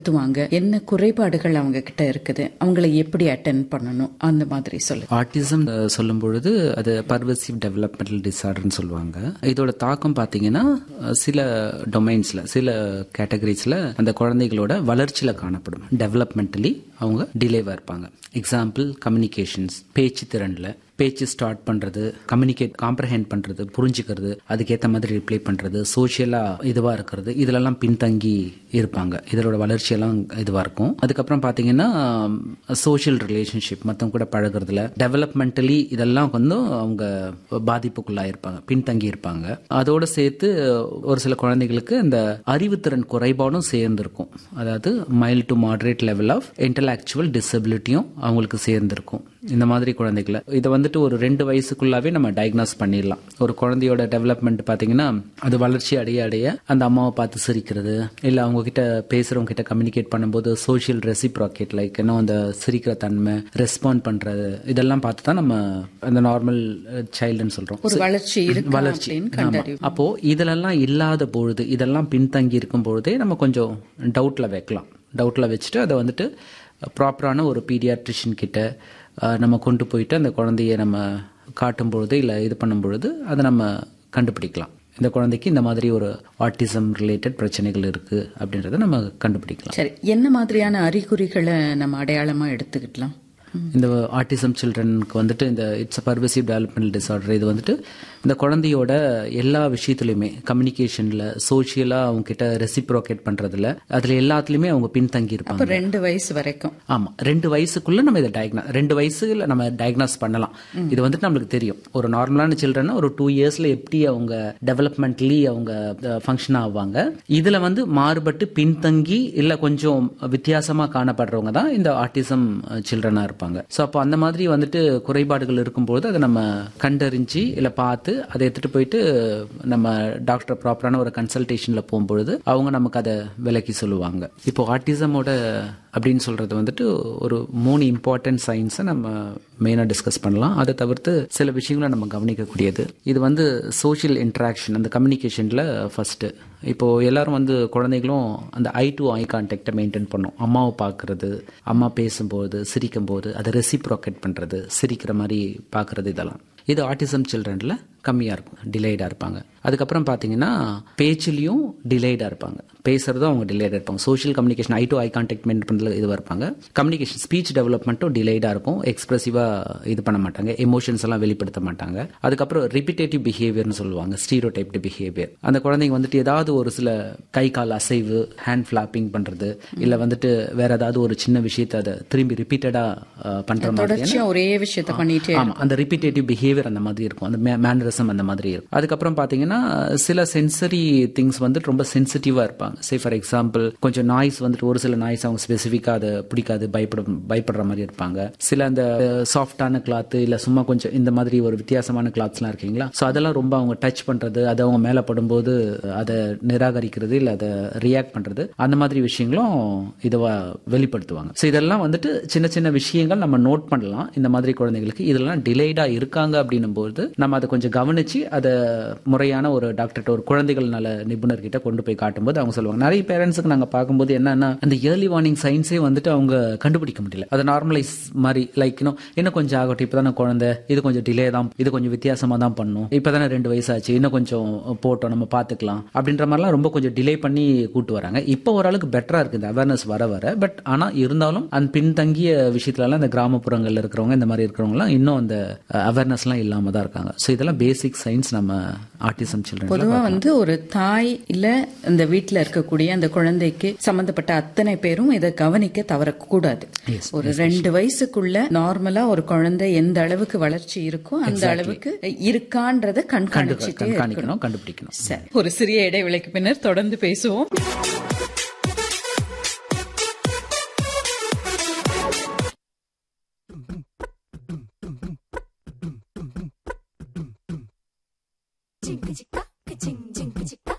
துவாங்க என்ன குறைபாடுகள் அவங்க கிட்ட இருக்குது அவங்கள எப்படி அட்டென்ட் பண்ணணும் அந்த மாதிரி சொல்லு ஆட்டிசம் சொல்லும் பொழுது அது பர்வசிவ் டெவலப்மெண்டல் டிசார்டர்னு சொல்லுவாங்க இதோட தாக்கம் பார்த்தீங்கன்னா சில டொமைன்ஸ்ல சில கேட்டகரிஸ்ல அந்த குழந்தைகளோட வளர்ச்சியில காணப்படும் டெவலப்மெண்டலி அவங்க டிலேவா இருப்பாங்க எக்ஸாம்பிள் கம்யூனிகேஷன்ஸ் பேச்சு திறன்ல பேச்சு ஸ்டார்ட் பண்றது கம்யூனிகேட் காம்ப்ரஹெண்ட் பண்றது புரிஞ்சுக்கிறது அதுக்கேற்ற மாதிரி ரிப்ளை பண்றது சோஷியலா இதுவா இருக்கிறது இதுலெல்லாம் பின்தங்கி இருப்பாங்க இதோட வளர்ச்சியெல்லாம் இதுவா இருக்கும் அதுக்கப்புறம் பாத்தீங்கன்னா சோஷியல் ரிலேஷன்ஷிப் மத்தவங்க கூட பழகுறதுல டெவலப்மெண்டலி இதெல்லாம் வந்து அவங்க பாதிப்புக்குள்ளா இருப்பாங்க பின்தங்கி இருப்பாங்க அதோட சேர்த்து ஒரு சில குழந்தைகளுக்கு அந்த அறிவுத்திறன் குறைபாடும் சேர்ந்திருக்கும் அதாவது mild to moderate level of intellectual டிசபிலிட்டியும் அவங்களுக்கு சேர்ந்திருக்கும் இந்த மாதிரி குழந்தைகளை இதை வந்துட்டு ஒரு ரெண்டு வயசுக்குள்ளாவே நம்ம டயக்னாஸ் பண்ணிடலாம் ஒரு குழந்தையோட டெவலப்மெண்ட் பாத்தீங்கன்னா அது வளர்ச்சி அடைய அடைய அந்த அம்மாவை பார்த்து சிரிக்கிறது இல்ல அவங்க கிட்ட பேசுறவங்க கிட்ட கம்யூனிகேட் பண்ணும்போது சோஷியல் ரெசிப்ராக்கேட் லைக் இன்னும் அந்த சிரிக்கிற தன்மை ரெஸ்பாண்ட் பண்றது இதெல்லாம் பார்த்து தான் நம்ம அந்த நார்மல் சைல்டுன்னு சொல்றோம் ஒரு வளர்ச்சி இருக்கு வளர்ச்சி அப்படின்னு ஆமா. கண்டறிவு அப்போ இதெல்லாம் இல்லாத பொழுது இதெல்லாம் பின்தங்கி இருக்கும் பொழுதே நம்ம கொஞ்சம் டவுட்ல வைக்கலாம் டவுட்ல வச்சுட்டு அதை வந்துட்டு ப்ராப்பரான ஒரு பீடியாட்ரிஷியன் கிட்ட அஹ், நம்ம கொண்டு போயிட்டு அந்த குழந்தைய நம்ம காட்டும் பொழுது இல்லை இது பண்ணும் பொழுது அதை நம்ம கண்டுபிடிக்கலாம் இந்த குழந்தைக்கு இந்த மாதிரி ஒரு ஆட்டிசம் ரிலேட்டட் பிரச்சனைகள் இருக்கு அப்படின்றத நம்ம கண்டுபிடிக்கலாம் சரி என்ன மாதிரியான அறிகுறிகளை நம்ம அடையாளமா எடுத்துக்கிட்டலாம் இந்த ஆட்டிசம் சில்ட்ரனுக்கு வந்துட்டு இந்த இட்ஸ் பர்வசிவ் டெவலப்மெண்டல் டிசார்டர் இது வந்துட்டு இந்த குழந்தையோட எல்லா விஷயத்துலையுமே கம்யூனிகேஷன்ல சோஷியலா அவங்க கிட்ட ரெசிப்ரோகேட் பண்றதுல அதுல எல்லாத்துலயுமே அவங்க பின்தங்கி இருப்பாங்க இப்ப ரெண்டு வயசு வரைக்கும் ஆமா ரெண்டு வயசுக்குள்ள நம்ம இதை டயக்னா ரெண்டு வயசுல நம்ம டயக்னாஸ் பண்ணலாம் இது வந்துட்டு நம்மளுக்கு தெரியும் ஒரு நார்மலான சில்ட்ரன் ஒரு டூ இயர்ஸ்ல எப்படி அவங்க டெவலப்மெண்ட்லி அவங்க ஃபங்க்ஷன் ஆவாங்க இதுல வந்து மாறுபட்டு பின்தங்கி இல்ல கொஞ்சம் வித்தியாசமா காணப்படுறவங்க தான் இந்த ஆட்டிசம் சில்ட்ரனா இருப்பாங்க ஸோ அப்போ அந்த மாதிரி வந்துட்டு குறைபாடுகள் இருக்கும்போது அதை நம்ம கண்டறிஞ்சு இல்ல பார்த்து அதை எடுத்துட்டு போயிட்டு நம்ம டாக்டர் ப்ராப்பரான ஒரு கன்சல்டேஷன்ல போகும்பொழுது அவங்க நமக்கு அதை விலக்கி சொல்லுவாங்க இப்போ ஆட்டிசமோட அப்படின்னு சொல்றது வந்துட்டு ஒரு மூணு இம்பார்ட்டன்ட் சயின்ஸை நம்ம மெயினாக டிஸ்கஸ் பண்ணலாம் அதை தவிர்த்து சில விஷயங்களை நம்ம கவனிக்கக்கூடியது இது வந்து சோஷியல் இன்ட்ராக்ஷன் அந்த கம்யூனிகேஷனில் ஃபர்ஸ்ட் இப்போ எல்லாரும் வந்து குழந்தைகளும் அந்த ஐ டு ஐ கான்டாக்டை மெயின்டைன் பண்ணும் அம்மாவை பார்க்கறது அம்மா பேசும்போது சிரிக்கும்போது அதை ரெசிப்ரோக்கேட் பண்ணுறது சிரிக்கிற மாதிரி பார்க்கறது இதெல்லாம் இது ஆட்டிசம் சில்ட்ரன்ல கம்மியாக இருக்கும் டிலேடாக இருப்பாங்க அதுக்கப்புறம் பார்த்தீங்கன்னா பேச்சிலையும் டிலேடாக இருப்பாங்க பேசுறதும் அவங்க டிலேடாக இருப்பாங்க social communication eye to eye contact maintain பண்ணுறதுல இதுவாக இருப்பாங்க கம்யூனிகேஷன் ஸ்பீச் டெவலப்மெண்ட்டும் டிலேடாக இருக்கும் எக்ஸ்பிரசிவாக இது பண்ண மாட்டாங்க எமோஷன்ஸ் எல்லாம் வெளிப்படுத்த மாட்டாங்க அதுக்கப்புறம் ரிப்பிட்டேட்டிவ் பிஹேவியர்னு சொல்லுவாங்க ஸ்டீரோ டைப்டு பிஹேவியர் அந்த குழந்தைங்க வந்துட்டு ஏதாவது ஒரு சில கை கால் அசைவு ஹேண்ட் ஃபிளாப்பிங் பண்ணுறது இல்லை வந்துட்டு வேற ஏதாவது ஒரு சின்ன விஷயத்தை அதை திரும்பி ரிப்பீட்டடாக பண்ணுற மாதிரி தொடர்ச்சியா ஒரே விஷயத்த பண்ணிட்டே ஆமா அந்த ரிப்பீட்டேட்டிவ் பிஹேவியர் அந்த மாதிரி இருக்கும் அந்த மேனரிசம் அந்த மாதிரி இருக்கும் அதுக்கப்புறம் பாத்தீங்கன்னா சில சென்சரி திங்ஸ் வந்துட்டு ரொம்ப சென்சிட்டிவா இருப்பாங்க சே ஃபார் எக்ஸாம்பிள் கொஞ்சம் நாய்ஸ் வந்துட்டு ஒரு சில நாய்ஸ் அவங்க ஸ்பெசிஃபிக்கா அதை பிடிக்காது பயப்பட பயப்படுற மாதிரி இருப்பாங்க சில அந்த சாஃப்டான கிளாத் இல்ல சும்மா கொஞ்சம் இந்த மாதிரி ஒரு வித்தியாசமான கிளாத்ஸ்லாம் இருக்கீங்களா ஸோ அதெல்லாம் ரொம்ப அவங்க டச் பண்றது அது அவங்க மேல படும்போது அதை நிராகரிக்கிறது இல்ல அதை ரியாக்ட் பண்றது அந்த மாதிரி விஷயங்களும் இதுவா வெளிப்படுத்துவாங்க ஸோ இதெல்லாம் வந்துட்டு சின்ன சின்ன விஷயங்கள் நம்ம நோட் பண்ணலாம் இந்த மாதிரி குழந்தைகளுக்கு இதெல்லாம் டிலேடா இருக்காங்க அப்படின்னும் போது நம்ம அதை கொஞ்சம் கவனிச்சு அதை முறையான ஒரு டாக்டர்கிட்ட ஒரு குழந்தைகள் நல நிபுணர்கிட்ட கொண்டு போய் காட்டும்போது அவங்க சொல்லுவாங்க நிறைய பேரண்ட்ஸுக்கு நாங்க பார்க்கும்போது என்னன்னா அந்த ஏர்லி வார்னிங் சயின்ஸே வந்துட்டு அவங்க கண்டுபிடிக்க முடியல அதை நார்மலைஸ் மாதிரி லைக் இன்னும் இன்னும் கொஞ்சம் ஆகட்டும் இப்பதானே குழந்தை இது கொஞ்சம் டிலே தான் இது கொஞ்சம் வித்தியாசமா தான் பண்ணும் இப்பதானே ரெண்டு வயசாச்சு இன்னும் கொஞ்சம் போட்டோம் நம்ம பாத்துக்கலாம் அப்படின்ற மாதிரிலாம் ரொம்ப கொஞ்சம் டிலே பண்ணி கூட்டு வராங்க இப்போ ஓரளவுக்கு பெட்டரா இருக்கு இந்த அவேர்னஸ் வர வர பட் ஆனா இருந்தாலும் அந்த பின்தங்கிய விஷயத்துலலாம் இந்த கிராமப்புறங்கள்ல இருக்கிறவங்க இந்த மாதிரி இருக்கிறவங்கலாம் இன்னும் அந்த அவேர்னஸ் எல்லாம் இல்லாம தான் இருக்காங்க ஸோ இதெல்லாம் பேசிக் சயின்ஸ் நம்ம ஆர்டிசம் சில்ட்ரன் பொதுவா வந்து ஒரு தாய் இல்ல இந்த வீட்ல இருக்கக்கூடிய அந்த குழந்தைக்கு சம்பந்தப்பட்ட அத்தனை பேரும் இதை கவனிக்க தவறக்கூடாது ஒரு ரெண்டு வயசுக்குள்ள நார்மலா ஒரு குழந்தை எந்த அளவுக்கு வளர்ச்சி இருக்கோ அந்த அளவுக்கு இருக்கான்றத கண்காணிச்சுட்டே இருக்கணும் கண்காணிக்கணும் கண்டுபிடிக்கணும் சரி ஒரு சிறிய இடைவேளைக்கு பின்னர் தொடர்ந்து பேசுவோம் Ching chicka, ching ching chicka.